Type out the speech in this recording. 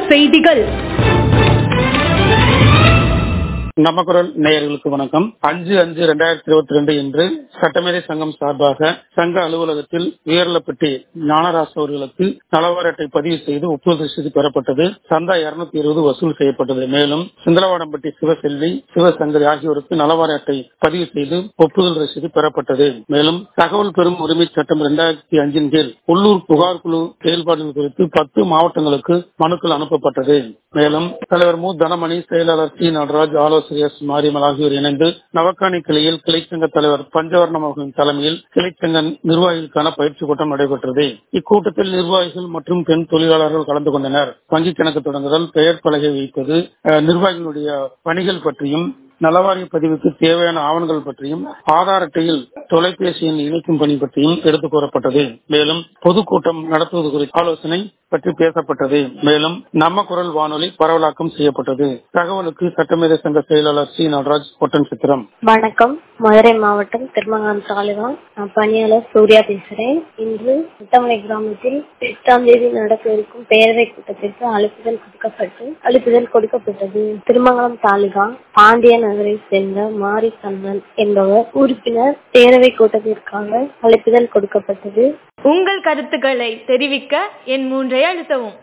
செய்திகள் நம்ம குரல் நேயர்களுக்கு வணக்கம் அஞ்சு அஞ்சு ரெண்டாயிரத்தி இருபத்தி ரெண்டு இன்று சட்டமேதை சங்கம் சார்பாக சங்க அலுவலகத்தில் உயர்லப்பட்டி ஞானராசு அவர்களுக்கு நலவார அட்டை பதிவு செய்து ஒப்புதல் ரசீது பெறப்பட்டது சந்தா இருநூத்தி இருபது வசூல் செய்யப்பட்டது மேலும் சிந்தலவாடம்பட்டி சிவசெல்வி சிவசங்கரி ஆகியோருக்கு நலவார அட்டை பதிவு செய்து ஒப்புதல் ரசீது பெறப்பட்டது மேலும் தகவல் பெறும் உரிமை சட்டம் இரண்டாயிரத்தி அஞ்சின் கீழ் உள்ளூர் புகார் குழு செயல்பாடுகள் குறித்து பத்து மாவட்டங்களுக்கு மனுக்கள் அனுப்பப்பட்டது மேலும் தலைவர் மு தனமணி செயலாளர் சி நடராஜ் ஆலோசகர் மாரியமல் ஆகியோர் இணைந்து நவக்காணி கிளையில் கிளைச்சங்க தலைவர் பஞ்சவர்ணம் அவர்களின் தலைமையில் கிளைச்சங்க நிர்வாகிகளுக்கான பயிற்சி கூட்டம் நடைபெற்றது இக்கூட்டத்தில் நிர்வாகிகள் மற்றும் பெண் தொழிலாளர்கள் கலந்து கொண்டனர் வங்கி கணக்கு தொடங்குதல் பெயர் பலகை வைப்பது அஹ், நிர்வாகிகளுடைய பணிகள் பற்றியும் நலவாரிய பதிவுக்கு தேவையான ஆவணங்கள் பற்றியும் ஆதார் அட்டையில் தொலைபேசி எண் இணைக்கும் பணி பற்றியும் எடுத்துக் கூறப்பட்டது மேலும் பொதுக்கூட்டம் நடத்துவது குறித்த ஆலோசனை பற்றி பேசப்பட்டது மேலும் நம்ம குரல் வானொலி பரவலாக்கம் செய்யப்பட்டது தகவலுக்கு சட்டமேதை சங்க செயலாளர் சி நடராஜ் ஒட்டன் சித்திரம் வணக்கம் மதுரை மாவட்டம் திருமங்கலம் தாலுகா நான் பணியாளர் சூர்யா பேசுறேன் இன்று முத்தமலை கிராமத்தில் எட்டாம் தேதி நடக்க இருக்கும் பேரவை கூட்டத்திற்கு அழைப்புதல் கொடுக்கப்பட்டு அழைப்புதல் கொடுக்கப்பட்டது திருமங்கலம் தாலுகா பாண்டிய நகரை சேர்ந்த மாரி கண்ணன் என்பவர் உறுப்பினர் பேரவை கூட்டத்திற்காக அழைப்புதல் கொடுக்கப்பட்டது உங்கள் கருத்துக்களை தெரிவிக்க என் மூன்றை அழுத்தவும்